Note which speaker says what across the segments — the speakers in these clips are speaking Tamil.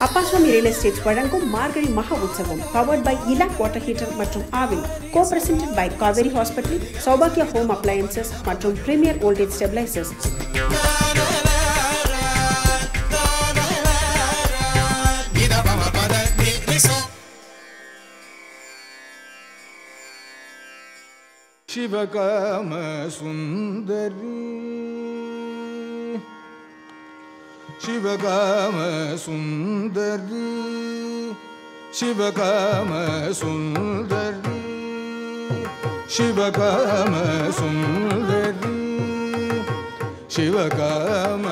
Speaker 1: அப்பாஸ்வாமி ரியல் எஸ்டேட் வழங்கும் மார்கழி மகா உற்சவம் பவர்ட் பை இலாக் வாட்டர் ஹீட்டர் மற்றும் ஆவில் co presented by Kaveri hospital சௌபாக்கியா ஹோம் அப்ளையன்சஸ் மற்றும் premier voltage stabilisers
Speaker 2: Shivakama Sundari Shivakama Sundari Shivakama Sundari Shivakama Sundari Shivakama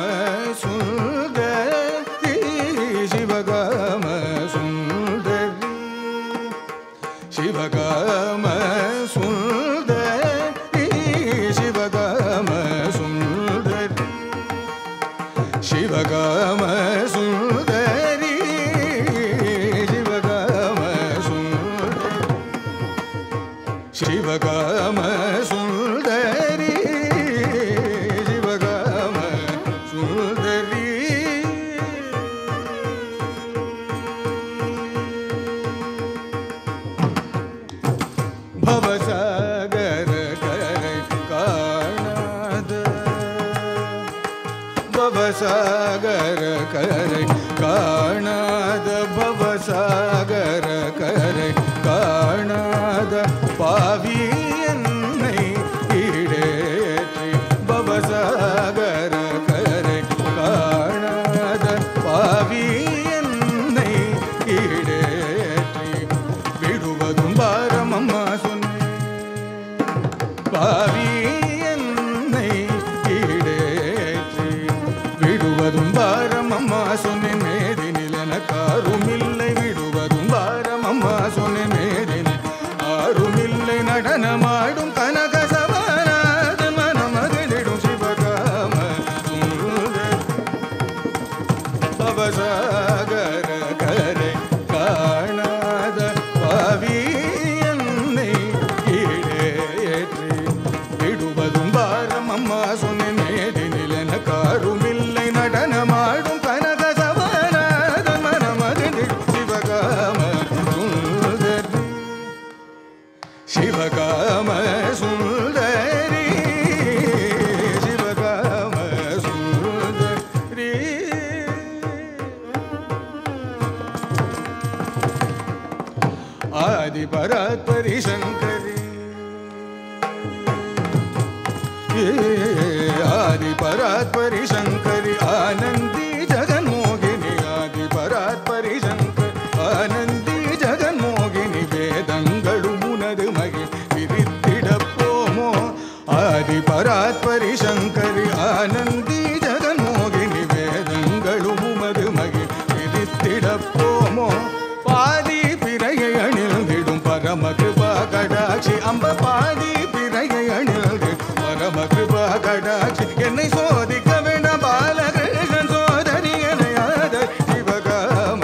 Speaker 2: Sundari Shivakama Sundari Shivakama Sundari Shivakama Sundari Shivakama Sundari Shivakama Sundari Shivakama Sundari Shivakama Sundari ಭವಸಾಗರ ಕರೆ ಕಾಣದ ಭವಸಾಗರ ಕರೆ ಕಾಣದ ಭವಸಾಗರ ಕರೆ ಕಾಣದ ಪಾವಿಯನ್னை ಈಡೇற்றி ಭವಸಾಗರ ಕರೆ ಕಾಣದ ಪಾವಿಯನ್னை ಈಡೇற்றி விடுவதும் பாரமம்மா சொன்னேன் பாவி என்னை ஈடேற்றி விடுவதும் பாரமம்மா சொன்னேன் மேதினில் எனக்காரும் இல்லை விடுவதும் பாரமம்மா சொன்னேன் மேதினில் ஆரும் இல்லை நடனமாடும் கனக சவராத மனமகிழிடும் சிவகாம சுந்தர் பவசாகர கரை காணாத பாவி என்னை ஈடேற்றி விடுவதும் பாரம் அம்மா சொன்னேன் மேதினில் எனக்காரும் இல்லை நடனமாடும் கனக சவராத மனமகிழ் சிவகாம சுந்தரி சிவகாம சுந்தரி சிவகாம சுந்தரி ஆதி பராத்பரி சங்கரி ஏ, ஆதி பராத்பரி சங்கரி ஆனந்தி ஜெகன்மோகினி ஆதி பராத்பரி சங்கரி ஆனந்தி ஜெகன்மோகினி வேதங்களும் உனது மகி விரித்திடப் போமோ ஆதி பராத்பரி சங்கரி ஆனந்தி ஜெகன்மோகினி வேதங்களும் உமது மகி விரித்திடப் போமோ பாதி பிறையை அணில்கிடும் பரம கிருபா கடாட்சி அம்ப பாதி பிறையை அணில்கிடும் பரம கிருபா கடாட்சி என்னை சோதிக்க வேண்டாம் பாலகிருஷ்ணன் சோதரி எனையாத சிவகாம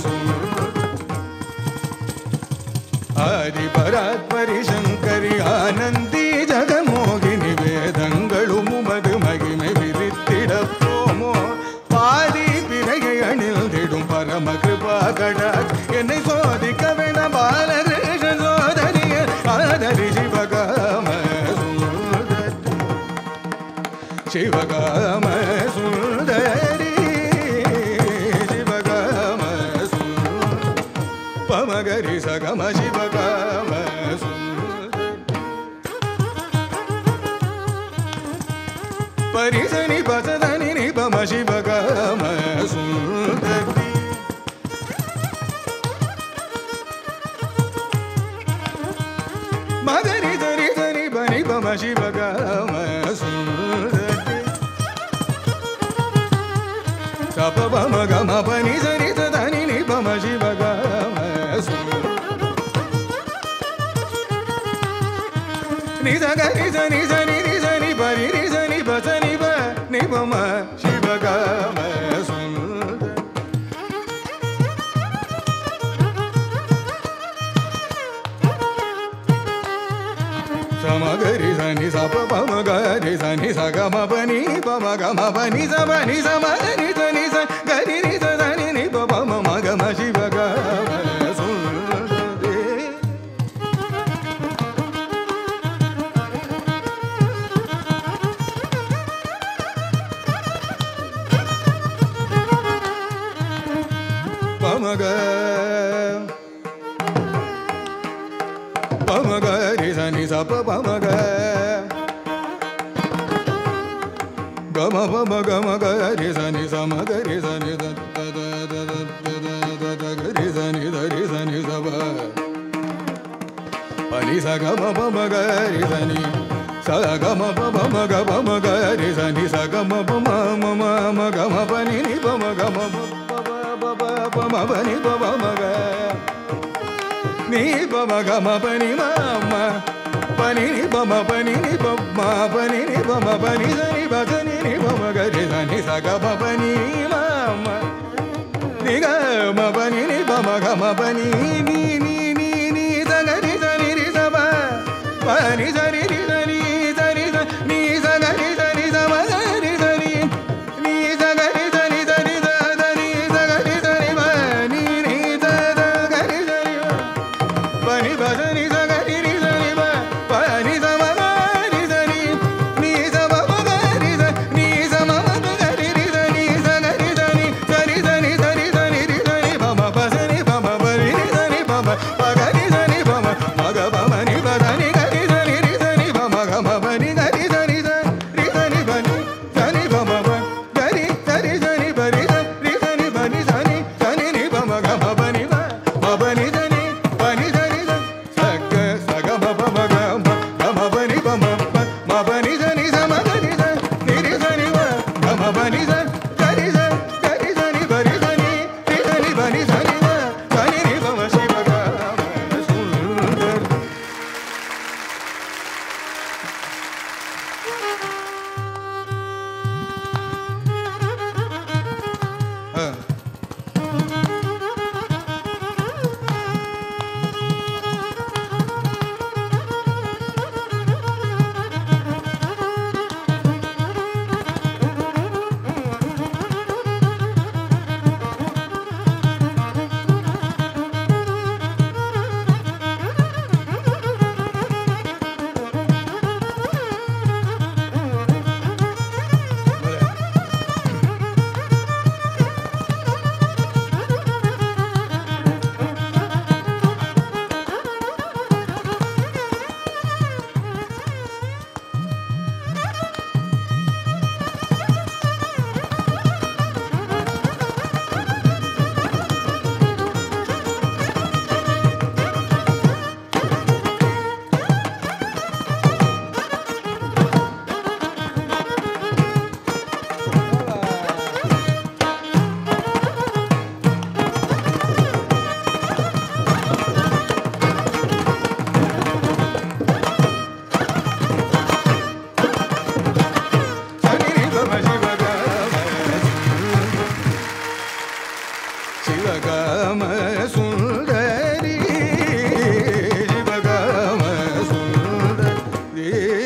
Speaker 2: ஆதி பராத்பரி சங்கரி ஆனந்தி ஜெகன்மோகினி வேதங்களும் உமது மகிமை விரித்திட போமோ பாதி பிறையை அணில்திடும் பரம கிருபா கடாட்சி என்னை சோதிக்க வேண்டாம் பாலகிருஷ்ணன் சோதரிய ஆதரி சிவகாம சுந்தரி சிவகாம சுந்தரி சிவகாம சுந்தரி பமகரி சகம சிவகாம சுந்தரி பரிசனி பசதனி நிபம சிவகாம சுந்தரி மகரி தரி தரி பனி பம சிவகாம சுந்தரி சப பம கம பனி சரி தனி நிபம சிவகாம சுந்தரி நித கரி சனி சனி ரி சனி பரி ரி சனி ப சனி ப நிபம சிவகாம சுந்தரி సమగరి సని సప పమ గరి సని సగమ పని పమ గమ పని స పని సమ గరి సని స గరి ని స సని ని ప పమ మ பமக பமக ரிசனி சப பமக கம பம கம க ரிசனி சம க ரிசனி த த த த த த த த க ரிசனி த ரிசனி சப பனி ச கம பம க ரிசனி ச கம பம க பம க ரிசனி ச கம பம மம ம கம பனி நி பம கம ப ப ப ப பம பனி பம க நீ பம கம பனி மம பனி நி பம பனி நி பம பனி நி பம பனி சனி பசனி நி பம க ரிசனி ச கம பனி மம ni ga ma pa ni ni pa ma ga ma pa ni ni ni ni ni sa ga ni sa ni ri sa pa pa ni sa ni ri sa ni sa ni sa ni sa ga ni sa ni sa ma ga ni sa ni ni sa ga ni sa ni sa ni sa sa ni sa ga ni sa ni pa ni ni sa sa ga ni sa ni pa pa ni pa sa ni sa ga ni ri sa ni pa pa ni sa ma ga ni sa ni ni sa ma ma ga ni sa ni sa ma ma ga ni ri sa ni sa ga ni sa ni sa ni sa ni sa ni sa ni ri sa ni pa ma pa sa ni pa ma pa ni ri sa ni pa ma pa ga ni sa ni pa ma ma ga pa ma ni pa sa ni ga ni sa ni ri sa ni pa ma ga ma pa ni ga ni sa ni sa ri sa ni pa ni sa ni pa ma pa ga ni sa ni sa ni pa ri sa ri sa ni pa ni sa ni sa ni ni pa ma ga ma pa ni pa ma pa ni sa ni pa ni sa ni sa sa ga sa ga ma pa ma ga ma ga ma pa ni pa ma pa ma pa ni sa ni sa ma ga ni sa ni ri sa ni pa ga ma pa ni sa ga ni sa ga ni sa ni pa ri sa ni ri sa ni pa ni sa ni sa sa ni ni pa ma shi pa ga ma sundar ஆ சிவகாம சுந்தரி சிவகாம சுந்தரி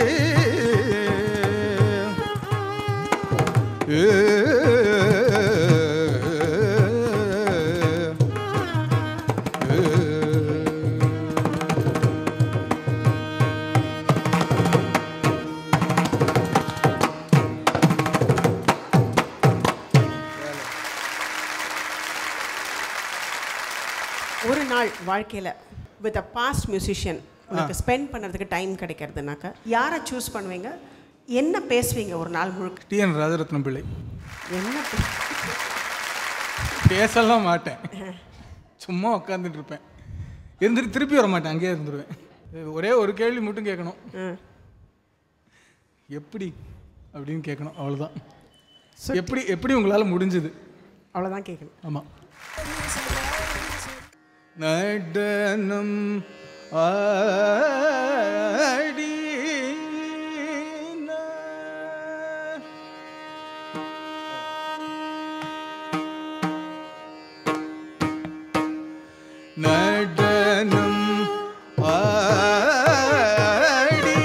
Speaker 1: ஒரு நாள் வாழ்க்கையில் வித் அ பாஸ்ட் மியூசிஷியன் உனக்கு ஸ்பெண்ட் பண்ணுறதுக்கு டைம் கிடைக்கிறதுனாக்கா யாரை சூஸ் பண்ணுவீங்க என்ன பேசுவீங்க ஒரு நாள் முழுக்க
Speaker 2: டி என் ராஜரத்னம் பிள்ளை
Speaker 1: என்ன பே-
Speaker 2: பேசலாம் மாட்டேன் சும்மா உட்காந்துட்டு இருப்பேன் இருந்துட்டு திருப்பி வர மாட்டேன் அங்கேயே இருந்துருவேன் ஒரே ஒரு கேள்வி மட்டும் கேட்கணும்
Speaker 1: ஆ.
Speaker 2: எப்படி அப்படின்னு கேட்கணும் அவ்வளோதான் எப்படி எப்படி உங்களால் முடிஞ்சது
Speaker 1: அவ்வளோதான் கேட்கணும்
Speaker 2: ஆமாம் நடனம் ஆடி நடனம் ஆடி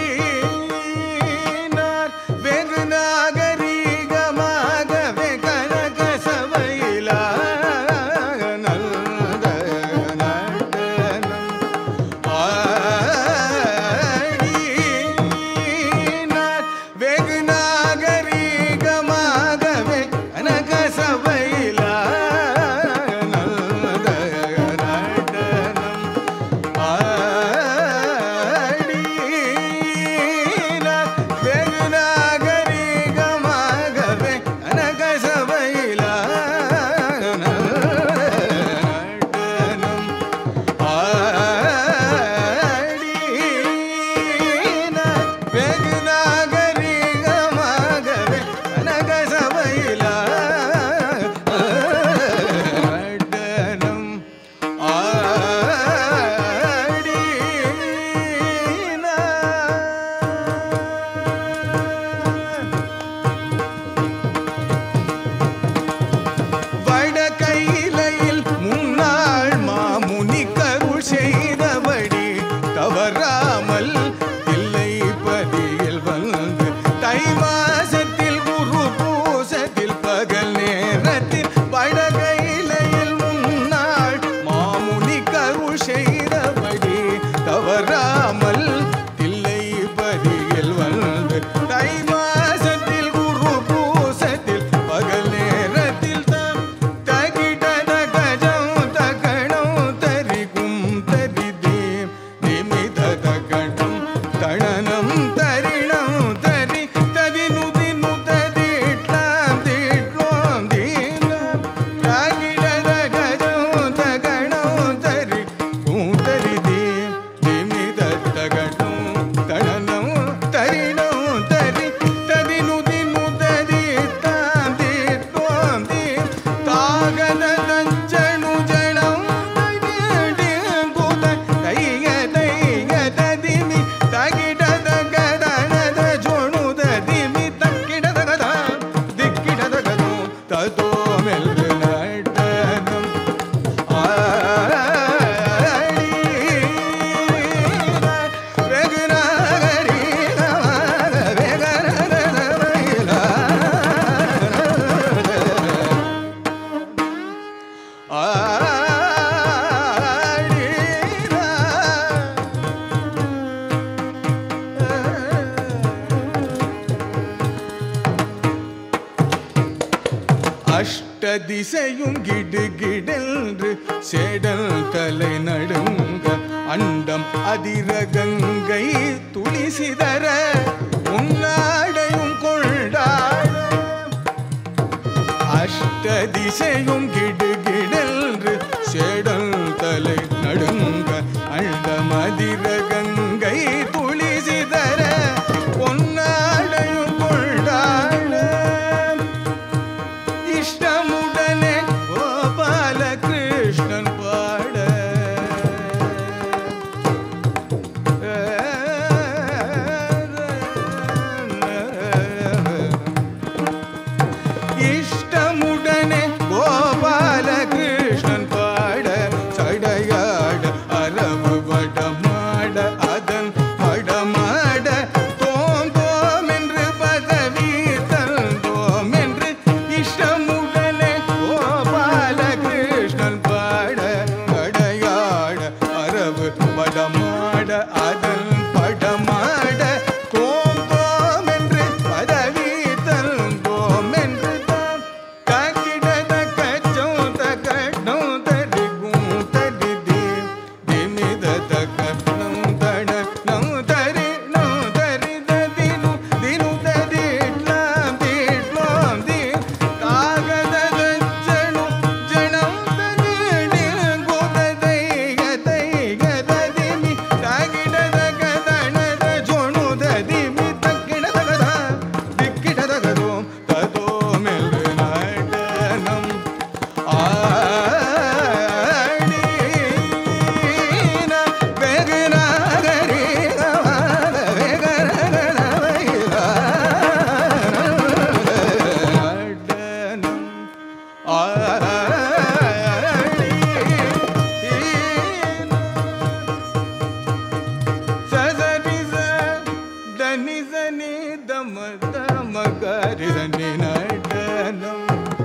Speaker 2: நான் வெகு நாகரீகமாகவே கனக சபையிலாக நல்ல நடனம் ஆடி நான் வெகு நாகரீகமாகவே கனக சபையிலாக நல்ல அஷ்ட திசையும் கிடு கிடென்று சேடல் தலை நடுங்க அண்டம் அதிர கங்கை துளி சிதற உன்னாடையும் கொண்டாட அஷ்ட திசையும் கிடு கிடென்று சேடல் தலை நடுங்க அண்டம் அதிர கங்கை துளி சிதற பொன்னாடையும் கொண்டாட இஷ்டமுடனே கோபால கிருஷ்ணன் பாட இஷ்டமுடனே கோபால கிருஷ்ணன் பாட சடையாட அரபு வடமாட அதன் வடமாட தோம் தோம் என்று பதவி தந்தோம் என்று இஷ்டமுடனே கோபால கிருஷ்ணன் பாட சடையாட அரபு வடமாட அதன் படமாட தோம் தோம் என்று பதவி தந்தோம் என்று தான் காக்கிடத கச்சோம் தகடும் தரிகும் தரிதி திமித தகடும் தட நௌ தரி நௌ தரி தினு தினு தரிட்லாம் திட்லாம் தி காகத ஜனு ஜனம் தகிடி குததை கதை கததிமி தாகிடத கதனத ஜொணு ததிமி தக்கிடத கதா திக்கிடத கதோம் ததோம் என்று நடனம் ஆடின வெகு நாகரி நடனம் ஆடின சசனிச தனிசனி தம தம கரிசனி நடனம்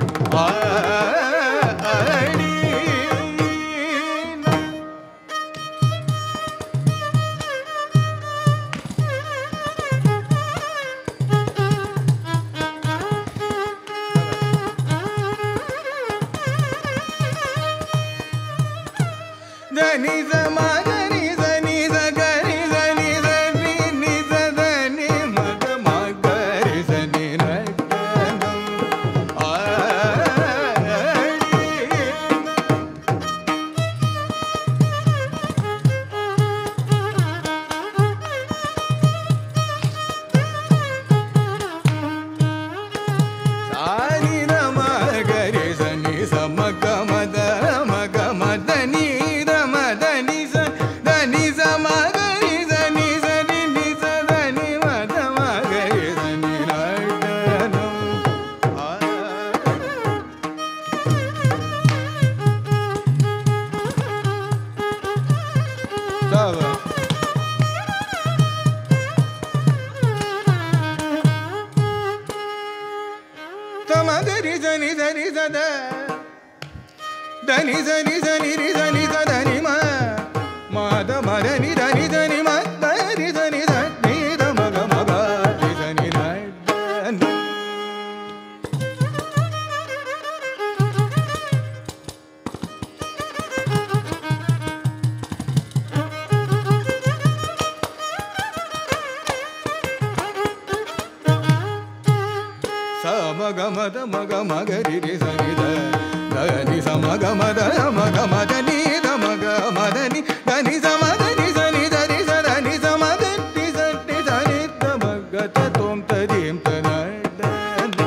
Speaker 2: ஆடி దని మగరి దని సగరి దని దని ని సదని మగ మగరి సని నటనం ఆడి సాని మగరి సని సమగ మద మగ మద ని మద ని స దని స మగరి సని సని ని స దని మద మగరి సని నటనం ఆ Dava. Tamagari zani zani zada. Dani zani zani ri zani zadani ma. Ma da ma da ni da ni zani ma da ri zani da ni da ma ga ma ga ri zani na da ni. సమగమద మగ మగరి రి సని ద దని సమగ మద మగ మద ని ద మగ మద ని దని సమగ ని సని ద రి స దని సమగ ని స ని ద ని ద మగ త తోం త దిం త న ద ని.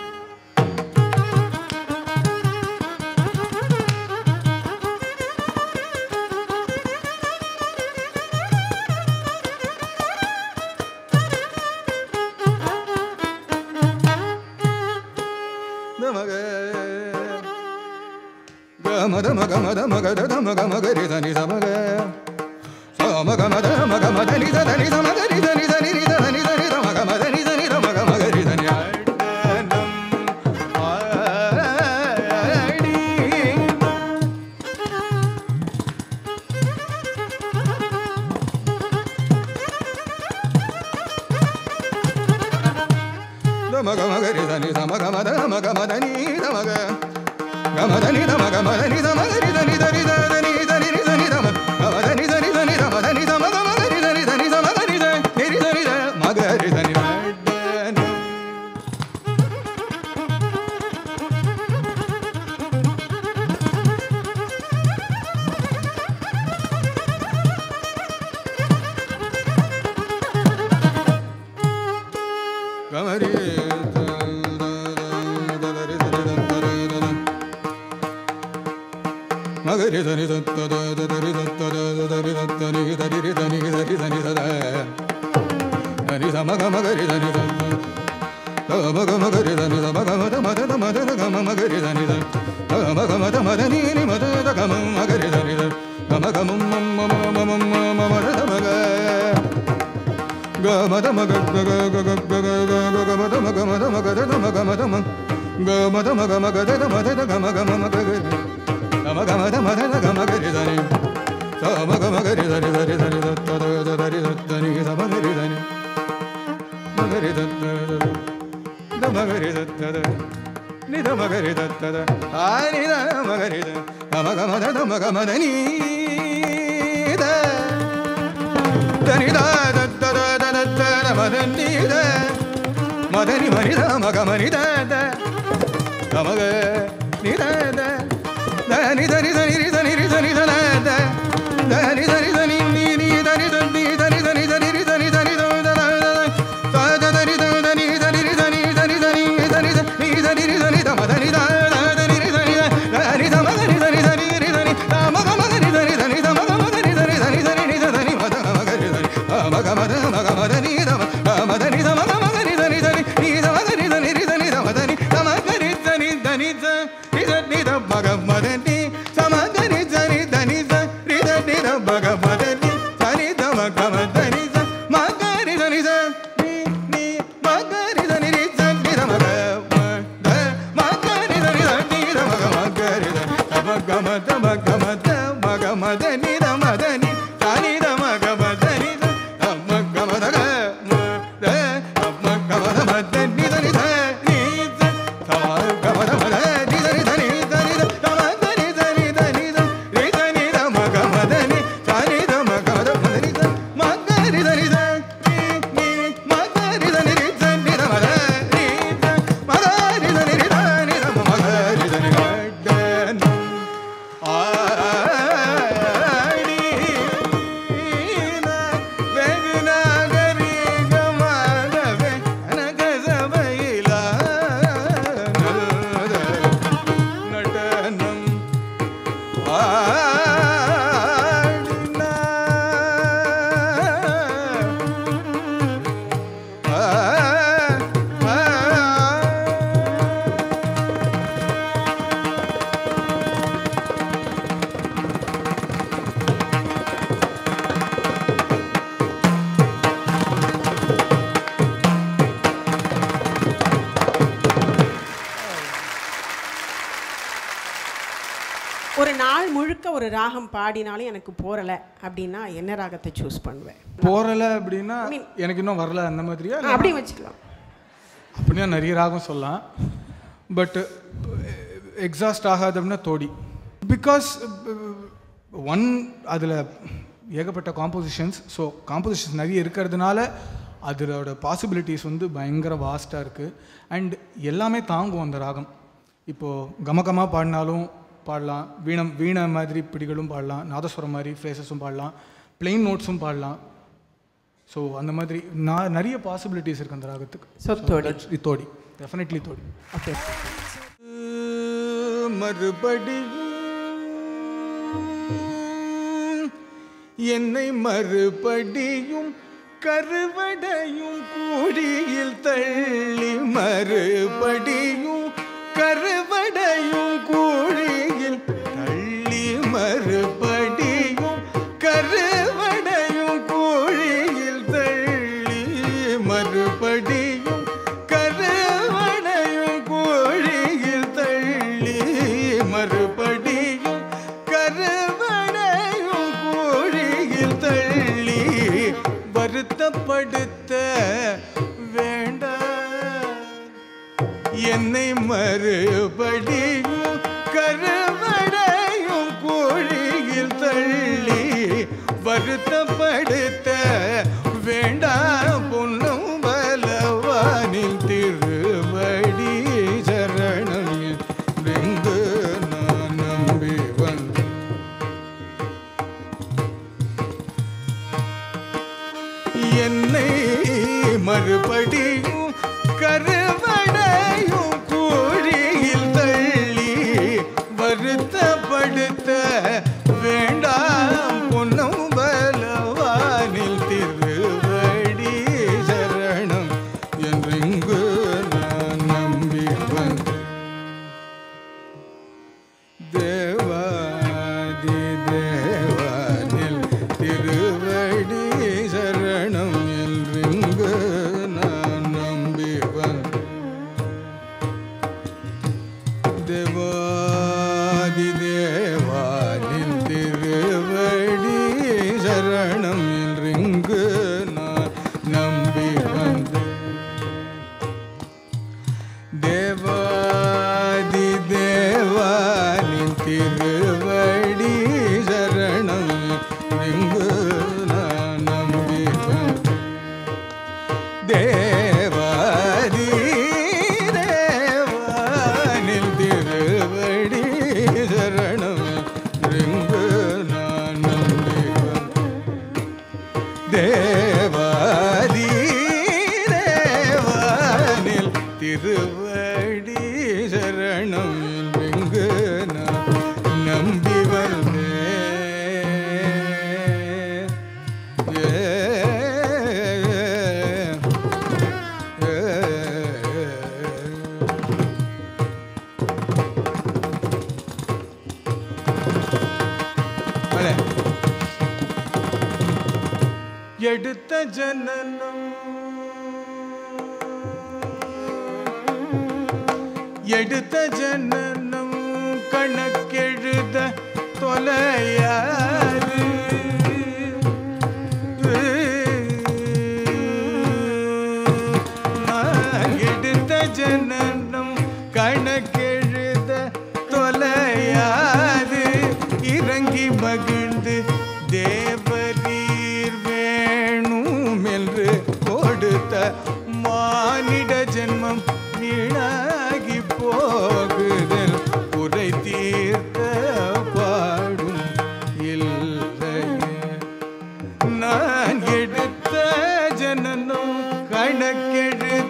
Speaker 2: ద మగ గ మద మగ మద మగ ద ద మగ మగ రి స ని స మగ స మగ మద మగ మద ని ద ద ని స మగ రి ద ని ద ని రి ద ద ని ద ని ద మగ మద ని ద ని ద మగ మగ రి ద ని అడ్డనం ఆడి மகரி தனி தத்தத தரி தத்தத தரி தத்தனி தரி ரி தனி தரி தனி தத தனி சமக மகரி தனி தத்த மக மகரி தனி மக மத மத மத கம மகரி தனி மக மத மத நீ நி மத கம மகரி தனி கம கமம் மம மம மம மத மக க மத மக க க க க க க க க மத மக மத மக த மக மத ம க மத மக மக த மத த கம கம மக க கம கம த மத த கம கரி தனி ச மக மகரி தனி தரி தரி தத்த த தரி தத்தனி ச மகரி தனி மகரி தத்த த மகரி தத்த த ni da magari da da da ai ni da magari da ga ma ga ma da da ma ga ma da ni da da ni da da da da da da da da ma da ni da ma da ni ma ni da ma ga ma ni da da ga ma ga ni da da da ni da ni da ni da ni da ni da da da da ni da ni da ni ni ni da ni da ni da ni da ni da ni da ni da ni da da da da da da ni da da ni da ni da ni da ni da ni da ni da ni da ni da ni da ma da ni da da da ni da ni da da ni da ma da ni da ni da ni da ni da ma ga ma ga ni da ni da ni da ma ga ma ga ni da ni da ni da ni da ni ma da ma ga ni da ni ma ga ma da ma ga ma da ni da ma ma da ni da ma ga ma ga ni da ni da ni ni da ma ga ni da ni da ni da ma da ni da ma ga ni da ni da ni da ni da ni da ma ga ma da ni sa ma ga ni da ni da ni da ni da ni da ma ga ma da ni sa ni da ma ga ma da ni da ma ga ni da ni da ni ni ma ga ni da ni da ni da ma ga ma da ma ga ni da ni da ni da ma ga ma ga ni da da ma ga ma da ma ga ma da ma ga ma da ni da ma da ni da ni da ma ga ma da ni da da ma ga ma da ga ma da da ma ga ma da ma da ni da ni da ni da da ma ga ma da ma da ni da ni da ni da ni da da ma ga ni da ni da ni da ni da ni da ma ga ma da ni da ni da ma ga ma da ma da ni da ma ga ni da ni da ni ni ma ga ni da ni da ni da ma da ni da ma da ni da ni da ni da ma ga ni da ni da da ஆடி வெகு நாகரிகமாகவே கனகசபையில நடனம்
Speaker 1: ஒரு நாள் முழுக்க ஒரு ராகம் பாடினாலும் எனக்கு போறல அப்படின்னா என்ன ராகத்தை சூஸ் பண்ணுவேன்
Speaker 2: போறல அப்படின்னா எனக்கு இன்னும் வரல அந்த மாதிரியா
Speaker 1: ஆ, அப்படியே வச்சுக்கலாம்
Speaker 2: அப்படின்னா நிறைய ராகம் சொல்லலாம் பட் எக்ஸாஸ்ட் ஆகாது அப்படின்னா தோடி பிகாஸ் ஒன் அதில் ஏகப்பட்ட காம்போசிஷன்ஸ் ஸோ காம்போசிஷன்ஸ் நிறைய இருக்கிறதுனால அதோட பாசிபிலிட்டிஸ் வந்து பயங்கர வாஸ்ட்டாக இருக்குது அண்ட் எல்லாமே தாங்கும் அந்த ராகம் இப்போது கமகமாக பாடினாலும் பாடலாம் வீணம் வீணை மாதிரி பிடிகளும் பாடலாம் நாதஸ்வரம் மாதிரி ஃப்ரேசஸும் பாடலாம் பிளெயின் நோட்ஸும் பாடலாம் ஸோ அந்த மாதிரி நான் நிறைய பாசிபிலிட்டிஸ் இருக்கு அந்த ராகத்துக்கு
Speaker 1: So, தோடி.
Speaker 2: that's- இது தோடி டெஃபினெட்லி தோடி
Speaker 1: ஓகே
Speaker 2: மறுபடியும் என்னை மறுபடியும் கருவடையும் கூடியில் தள்ளி மறுபடியும் கருவடையும் கூடியில் தள்ளி மறுபடியும் கருவடையும் கூழியில் தள்ளி மறுபடியும் கருவடையும் கூழியில் தள்ளி மறுபடியும் கருவடையும் கூழியில் தள்ளி வருத்தப்படுத்த வேண்டாம் என்னை மறுபடியும் கருவடையும் கோழியில் தள்ளி வருத்தப்படுத்த வேண்டாம் பொன்னும் பலவானில் திருவடி சரணம் எங்கு நான் நம்பி வந்த என்னை மறுபடியும் கருவடையும் கூழியில் தள்ளி வருத்தப்படுத்த வேண்டாம் பொன்னம் பலவானில் திருவடி சரணம் என்றிங்கு நான் நம்பி வந்தேன் தேவாதி தேவானில் திருவடி சரணம் என்றிங்கு நான் நம்பி வந்தேன் தேவாதி தேவானில் திருவடி சரணம் என்றிங்கு நான் நம்பி வந்தேன் தேவாதி தேவானின் திருவடி சரணம் இங்கு நான் நம்பி வந்தேன். தேவாதி தேவானில் திருவடி சரணம் இங்கு நான் நம்பி வந்தேன். தேவாதி தேவானில் திருவடி சரணம் இங்கு நான் நம்பி வந்தேன் ஏ, ஏ, ஏ. அலே. எடுத்த ஜனனம் எடுத்த ஜனனம் கணக்கெழுத தொலையாது நான் எடுத்த ஜனனம் கணக்கெழுத தொலையாது இறங்கி மகிழ்ந்து தேவரீர் வேணும் என்று கொடுத்த மானிட ஜென்மம் வீணாகி போகுதல் குறை தீர்த்த பாடும் இல்லையே நான் எடுத்த ஜனனம் கணக்கெழுத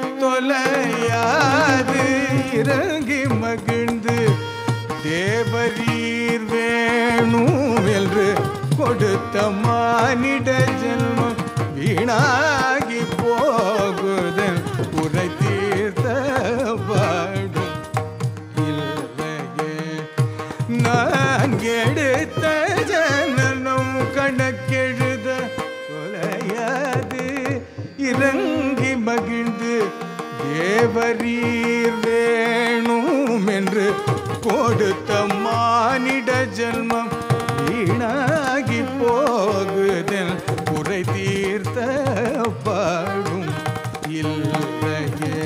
Speaker 2: தொலையாது இறங்கி மகிழ்ந்து தேவரீர் வேணும் என்று கொடுத்த மானிட ஜென்மம் வீணாகி போகுதல் உரை தீர்த்த பாடும் இல்லையே நான் எடுத்த ஜனனம் கணக்கெழுத கொலையாது இறங்கி மகிழ்ந்து தேவரீர் வேணும் என்று கொடுத்த மானிட ஜென்மம் வீணாகி போகுதல் குறை தீர்த்த பாடும் இல்லையே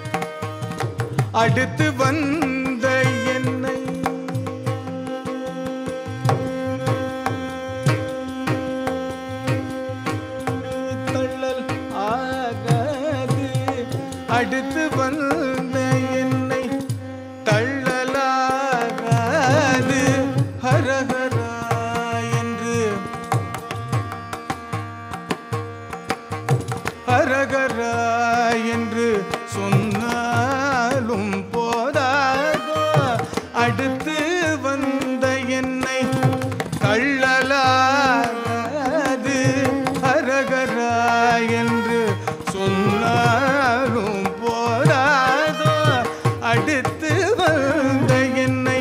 Speaker 2: அடுத்து வந்த என்னை தள்ளல் ஆகாது அடுத்து வந்த என்னை தள்ளலாகாது ஹரஹரா என்று ஹரகரா என்று சொன்னாலும் போதாதோ அடுத்து வந்த என்னை தள்ளலாகாது ஹரகரா என்று சொன்னாலும் போதாதோ அடுத்து வந்த என்னை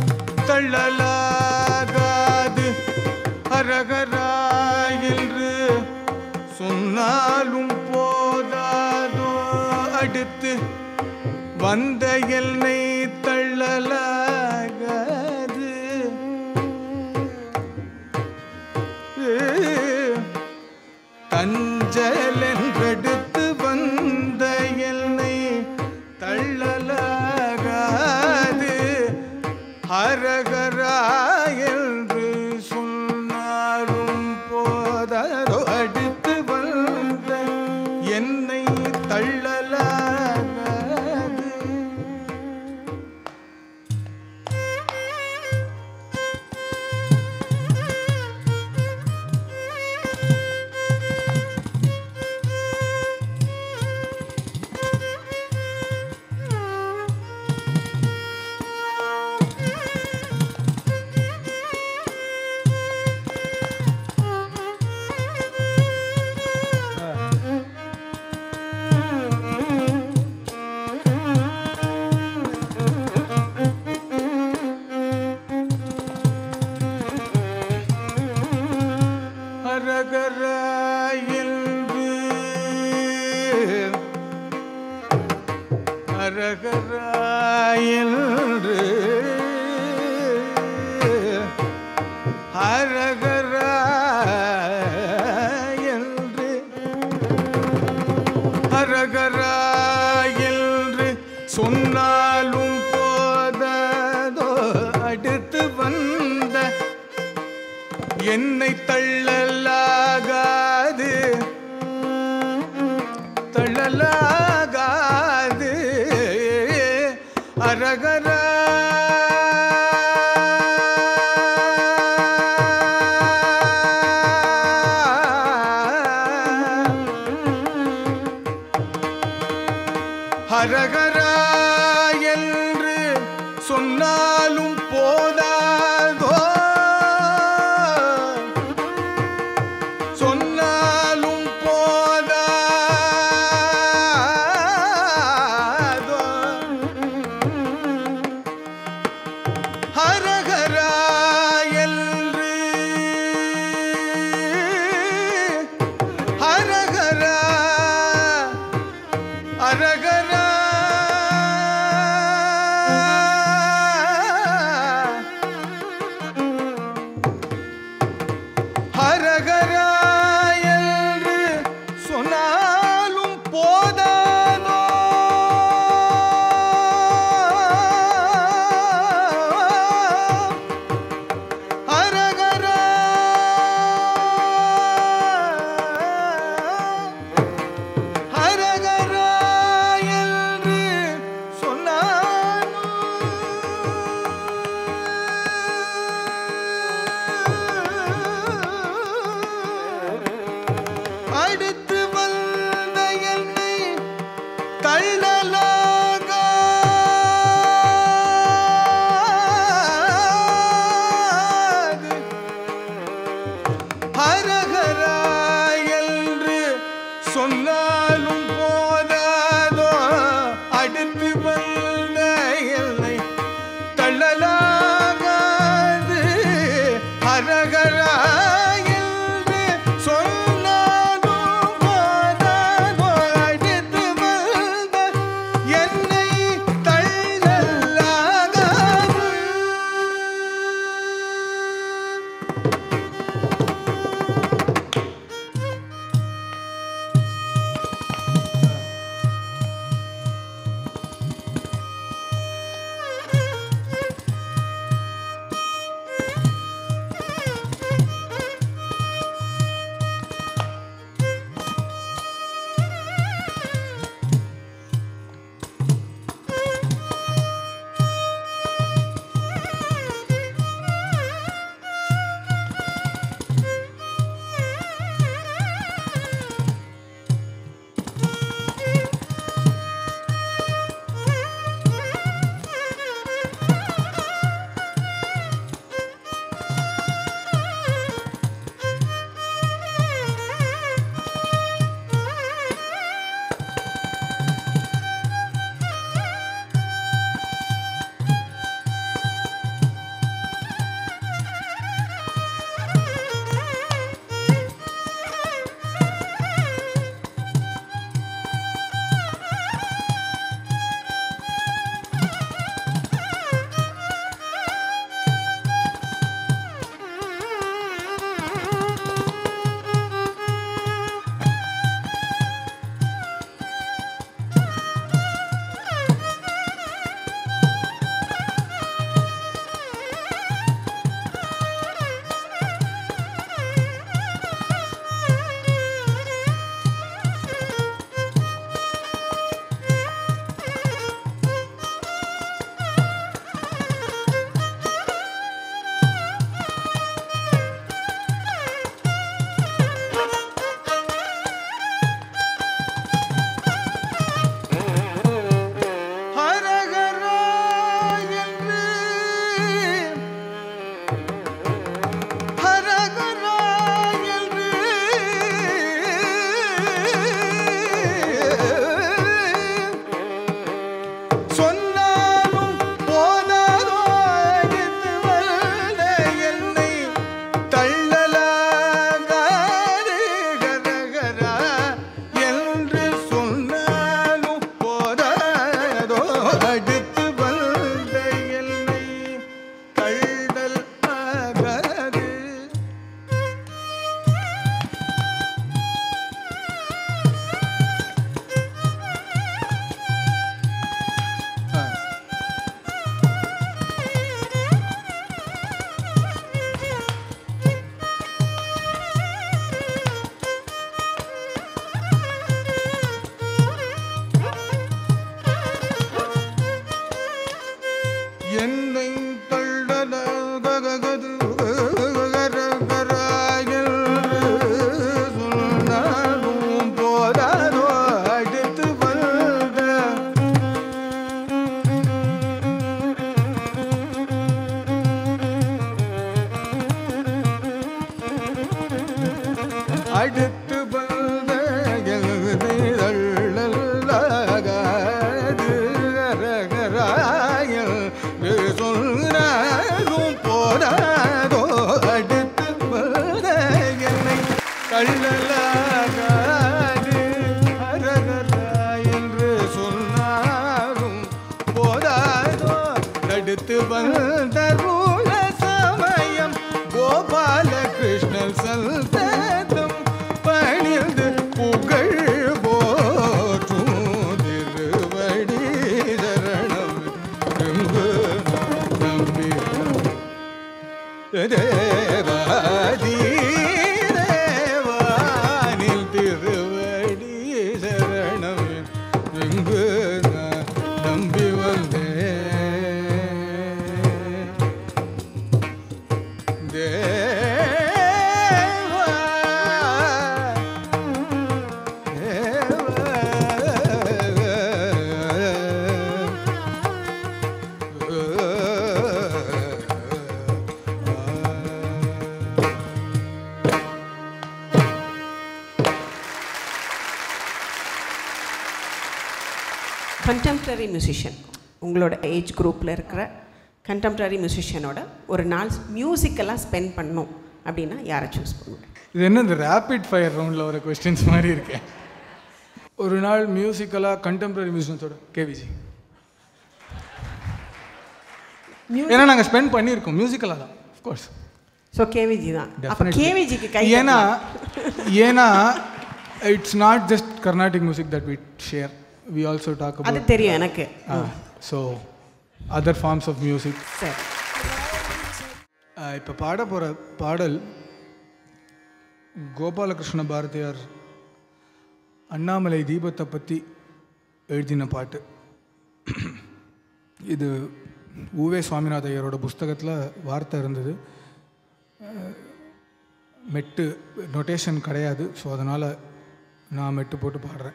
Speaker 2: தள்ளலாகாது ஹரகரா என்று சொன்னாலும் போதாதோ அடுத்து வந்த எல்லை தள்ளலாகாது தஞ்சல் என்றெடுத்து வந்த எல்லை தள்ளலாகாது ஹரகரா என்று சொன்னாலும் போதாதோ அடுத்து வந்த என்னை தள்ளலாகாது ஹரஹரா என்று ஹரஹரா என்று ஹரஹரா என்று சொன்னாலும் போததோ அடுத்து வந்த என்னை தள்ளலாகாது தள்ளலாகாது அரகரா ஹரஹரா என்று சொன்னாலும் போதாதோ சொன்னாலும் போதாதோ ஹரஹரா என்று ஹரஹரா அரகரா ஹரகரா என்று சொன்னாலும் போதாதோ ஹரகரா ஹரகரா என்று சொன்னாலும் அடுத்து வந்த என்னை தள்ளலாகாது ஹரஹரா என்று சொன்னாலும் போதாதோ அடுத்து வந்த எல்லை தள்ளலாகாது ஹரஹரா என்று சொன்னாலும் போதாதோ அடுத்து வந்த என்னை தள்ளலாகாது அடுத்து வந்த எழுதல்லாகாது அரகராயல் சொன்னாலும் போதாதோ அடுத்து வந்த என்னை தள்ளலாகாது அரகரா என்று சொன்னாலும் போதாதோ அடுத்து வந்த ரூல சமயம் கோபாலகிருஷ்ணன் சல்தம் பணிந்து புகழ் போற்றும் திருவடி சரணம் எங்கு நம்பி தேவாதி தேவானில் திருவடி சரணம் எங்கு நான் நம்பி வந்தேன் தேவா
Speaker 1: கண்டெம்ப்ரரி மியூசிஷியன் உங்களோட ஏஜ் குரூப்பில் இருக்கிற கண்டெம்ப்ரரி மியூசிஷியனோட ஒரு நாள் மியூசிக்கெல்லாம் ஸ்பெண்ட் பண்ணணும் அப்படின்னா யாரை சூஸ் பண்ணுவேன்
Speaker 2: இது என்ன இந்த ரேபிட் ஃபயர் ரவுண்டில் வர கொஸ்டின்ஸ் மாதிரி இருக்கு ஒரு நாள் மியூசிக்கலாக கண்டெம்பரரி மியூசியத்தோட கேவிஜி ஏன்னா நாங்கள் ஸ்பெண்ட் பண்ணியிருக்கோம் மியூசிக்கலாக தான் அஃப்கோர்ஸ்
Speaker 1: ஸோ கேவிஜி தான் அப்போ
Speaker 2: Definitely.
Speaker 1: கேவிஜிக்கு கை
Speaker 2: ஏன்னா ஏன்னா it's not just Carnatic music that we share we also talk
Speaker 1: அது
Speaker 2: அபவுட்
Speaker 1: தெரியும் எனக்கு
Speaker 2: so other forms of music
Speaker 1: சரி
Speaker 2: இப்போ பாட போகிற பாடல் கோபாலகிருஷ்ண பாரதியார் அண்ணாமலை தீபத்தை பற்றி எழுதின பாட்டு இது ஊவே சுவாமிநாத ஐயரோட புஸ்தகத்தில் வார்த்தை இருந்தது அஹ், மெட்டு நொட்டேஷன் கிடையாது ஸோ அதனால் நான் மெட்டு போட்டு பாடுறேன்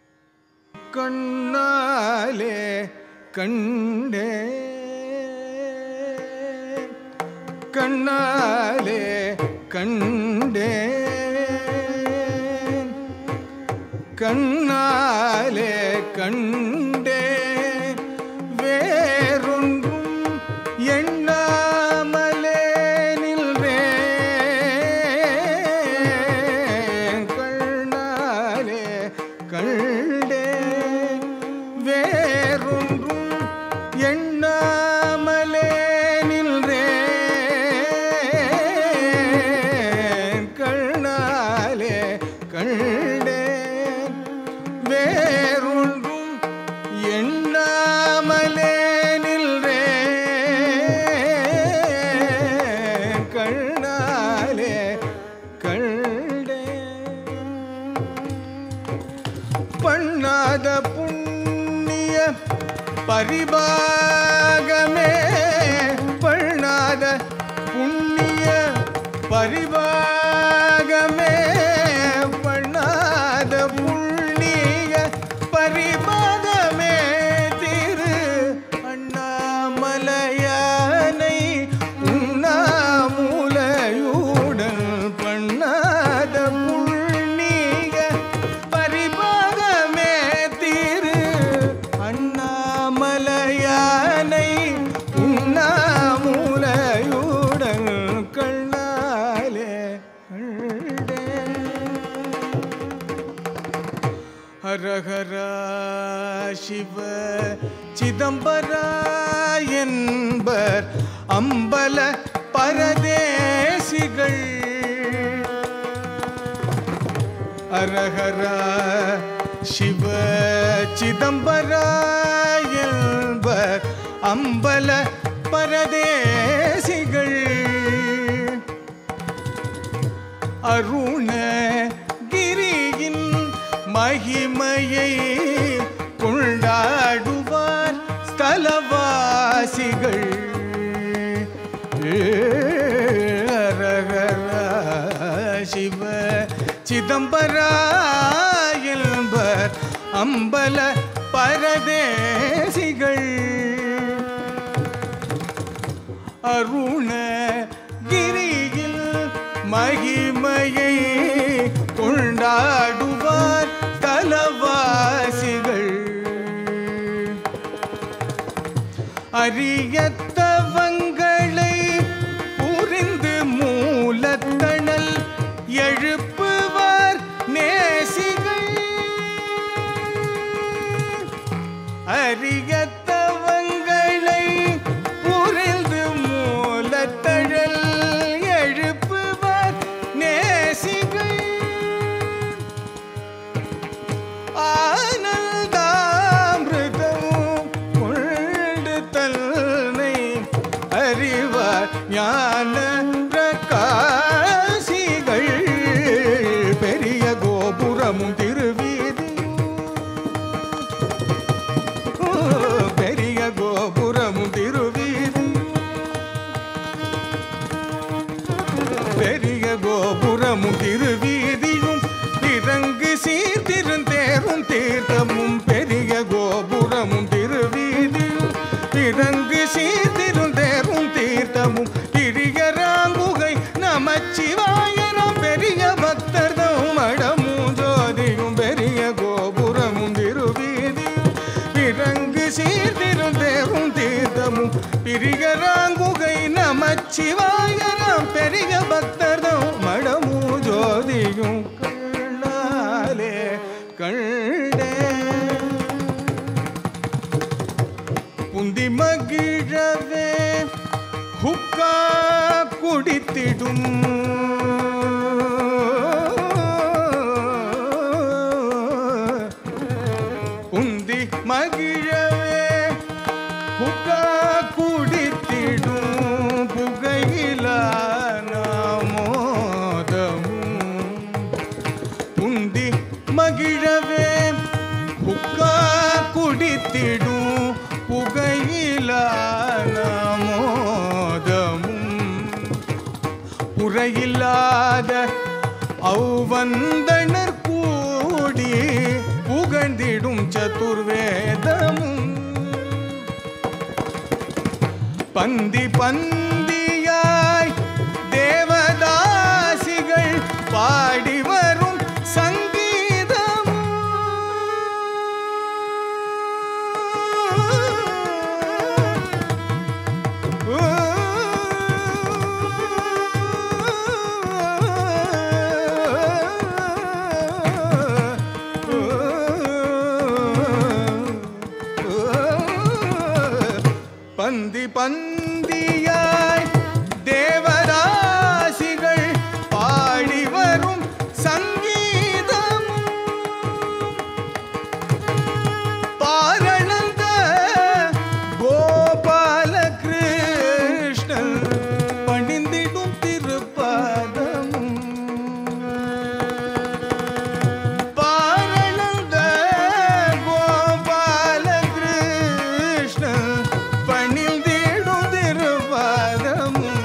Speaker 2: கண்ணாலே கண்டே கண்ணாலே கண்டேன் கண்ணாலே கண்டேன் வேறொன்றும் எண்ணாமலே நின்றேன் கண்ணாலே கண்டேன் வேறொன்றும் எண்ணாமலே நின்றேன் கண்ணாலே கண்டேன் வேறொன்றும் எண்ணாமலே நின்றேன் கண்ணாலே கண்டேன் பண்ணாத புண்ணிய பரிபாகமே பண்ணாத புண்ணிய பரிபாகமே பண்ணாத புண்ணிய பரிபாகமே திரு அண்ணாமலையானை உண்ணாமூலையுடன் பண்ணாத புண்ணிய பரிபாகமே திரு அண்ணாமலையானை உண்ணாமூலையுடன் கண்ணாலே கண்டேன் ஹரஹரா சிவ சிதம்பரா என்பர் அம்பல பரதேசிகள் அரஹரா சிவ சிதம்பரா என்பர் அம்பல பரதேசிகள் அருண கிரியின் மகிமையை கொண்டாடுவார் ஸ்தலவாசிகள் அரகரா சிவ சிதம்பரா என்பர் அம்பல பரதேசிகள் அருண கிரியில் மகிமையை அரியத்தவங்களை புரிந்து மூலத்தணல் எழுப்புவார் நேசிகள் அரியத்தவங்களை புரிந்து மூலத்தழல் எழுப்புவார் நேசிகள் ஆனந்தாமிருதமும் கொண்டு தன்னை அறிவார் ஞான பிரகாசிகள் பெரிய கோபுரமும் திருவீதியும் பெரிய கோபுரமும் திருவீதியும் பெரிய கோபுரமும் திருவீதியும் இறங்கு சீர்திருந்தேரும் தீர்த்தமும் பெரிய கோபுரமும் திருவீதியும் இறங்கு சீர்திருந்தேரும் தீர்த்தமும் திரியராங்குகை நமச்சிவாயரம் பெரிய பக்தர்தம் மடமும் ஜோதியும் பெரிய கோபுரமும் திருவீதியும் இறங்கு சீர்திருந்தேரும் தீர்த்தமும் பிரிகராங்குகை நமச்சிவாயரம் பெரிய பக்தர்தம் மடமு ஜோதியும் கண்ணாலே கண்டே புந்தி மகிழவே ஹுக்கா குடித்திடும் புந்தி மகிழவே புகா குடித்திடும் புகையில நாமோதமும் புந்தி மகிழவே புக்கா குடித்திடும் புகையில நாமோதமும் குறையில்லாத ஔவந்தனர் கூடி புகழ்ந்திடும் சதுர்வேதமும் பந்தி பந்தியாய் தேவதாசிகள் பாடி வரும் சங்கீதம் பந்தி பந்தியாய் தேவராசிகள் பாடி வரும் சங்கீதம் பாரணந்த கோபால கிருஷ்ணன் பணிந்திடும் திருப்பதமும் பாரணந்த கோபால கிருஷ்ணன் பணிந்திடும் திருப்பதமும்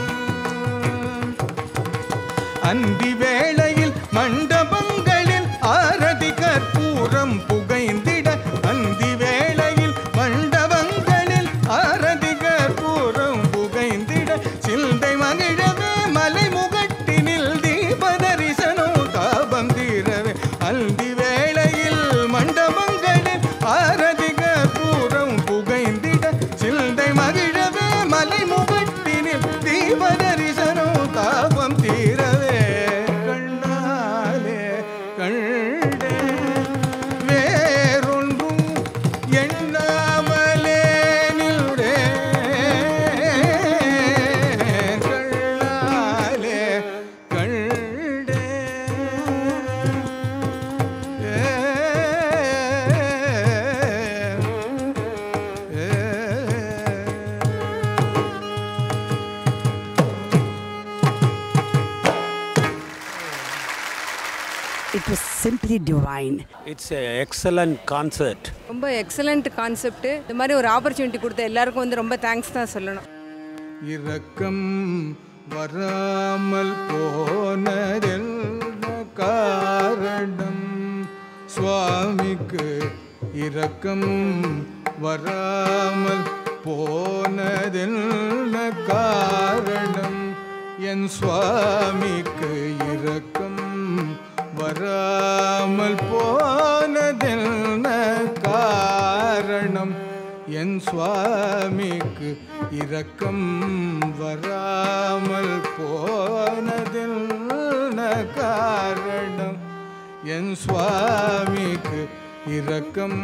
Speaker 2: அந்தி வேளையில் மண்டபங்களில் ஆரதி கற்பூரம் புகைந்திட அந்தி வேளையில் மண்டபங்களில் ஆரதி கற்பூரம் புகைந்திட சிந்தை மகிழவே மலை முகட்டினில் தீப தரிசனம் தாபம் தீரவே அந்தி வேளையில் மண்டபங்களில் ஆரதி கற்பூரம் புகைந்திட சிந்தை மகிழவே மலை முகட்டினில் தீப தரிசனம் தாபம் தீரவே கண்ணாலே கண்டே வேறொன்றும் எண்ணாமலே நின்றே கண்ணாலே கண்டே
Speaker 3: It was simply divine.
Speaker 4: It's an excellent concert.
Speaker 5: ரொம்ப எக்ஸலண்ட் கான்செப்ட் இந்த மாதிரி ஒரு ஆப்பர்ச்சுனிட்டி கொடுத்த எல்லாருக்கும் வந்து ரொம்ப தேங்க்ஸ் தான் சொல்லணும்
Speaker 2: இரக்கம் வராமல் போனதென்ன காரணம் சுவாமிக்கு இரக்கம் வராமல் போனதென்ன காரணம் என் சுவாமிக்கு இரக்கம் வராமல் போனதென்ன காரணம் என் சுவாமிக்கு இரக்கம் வராமல் போனதென்ன காரணம் என் சுவாமிக்கு இரக்கம்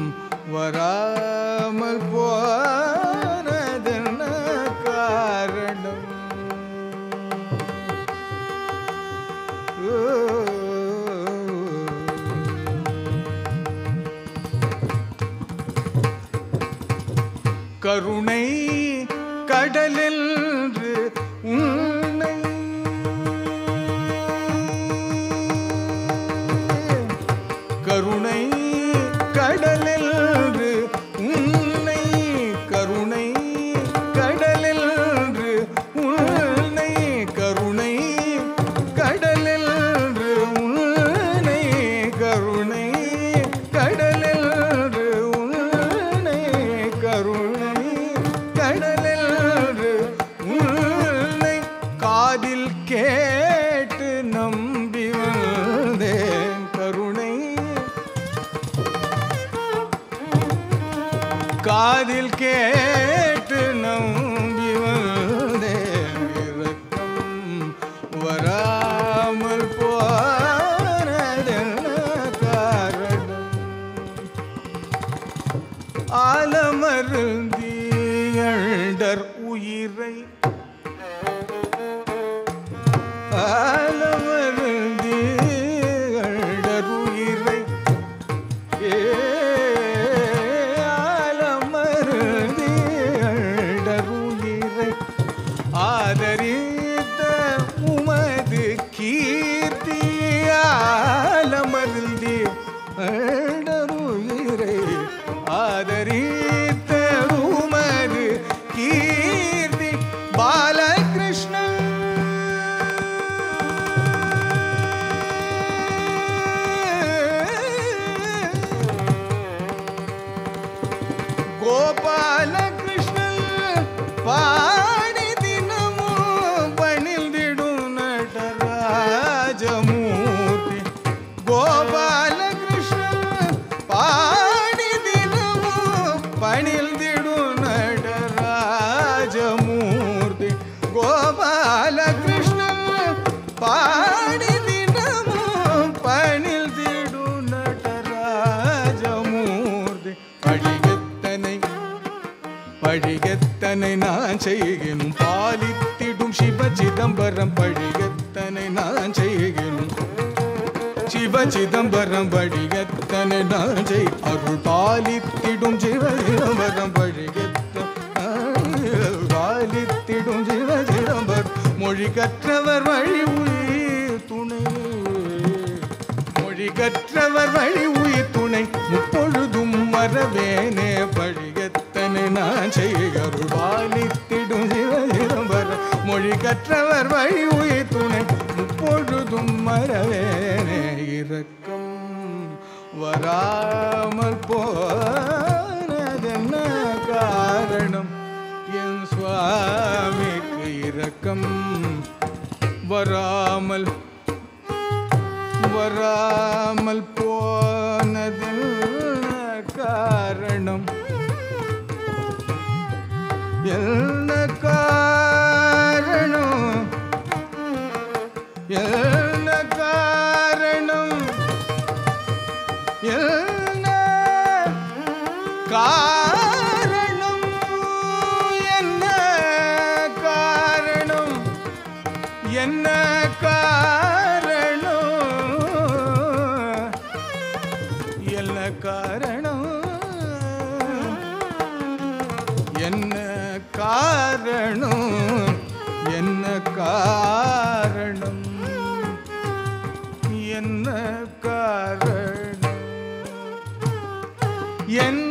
Speaker 2: வராமல் போனதென்ன காரணம் கருணை கடலென்று உன்னை கருணை கடலென்று உன்னை கருணை கடலென்று உன்னை கருணை கடலென்று உன்னை கருணை கடலென்று உன்னை கருணை கடலென்று உன்னை காதில் கேட்டு நம்பி வந்தேன் கருணை காதில் கேட்டு நம்பி வந்தேன் இரக்கம் வராமல் போனதென்ன காரணம் ஆலமருந்தியண்டர் உயிரை ஆலமருந்தியண்டர் உயிரை ஏ ஆலமருந்தியண்டர் உயிரை ஆதரித்த உமது கீர்த்தி ஆலமருந்தி அழருயிரை ஆதரித்த உமது கீர்த்தி பாலகிருஷ்ணன் கோபாலகிருஷ்ணன் பாடி தினமும் பணிந்திடும் நடராஜமூர்த்தி கோபாலகிருஷ்ணன் பாடி தினமும் பணிந்திடும் நடராஜமூர்த்தி கோபாலகிருஷ்ணன் பாடி தினமும் பணிந்திடும் நடராஜமூர்த்தி படிகத்தனை பழிகத்தனை நான் செய்கினும் பாலித்திடும் சிவ சிதம்பரம் பழிகத்தனை நான் செய்கினும் சிவ சிதம்பரம் பழிகத்தனை நான் செய் அருள் பாலித்திடும் சிவ சிதம்பரம் பழிகத்த பாலித்திடும் சிவ சிதம்பரம் மொழி கற்றவர் வழி உயிர் துணை மொழி கற்றவர் வழி உயிர் துணை முப்பொழுதும் வரவேனே பழிகத்தனை நான் செய்கருள் பாலித்திடும் சிவசிதம்பர மொழி கற்றவர் வழி உயிர் துணை முப்பொழுதும் வரவேனே இரக்கம் வராமல் போனதென்ன காரணம் என் சுவாமிக்கு இரக்கம் வராமல் வராமல் போனதில் காரணம் என்ன காரணம் என்ன காரணம் என்ன காரணம் என்ன காரணம் என்ன காரணம் என்ன காரணம் என்ன காரணம் என்ன காரணம் என்ன காரணம் என்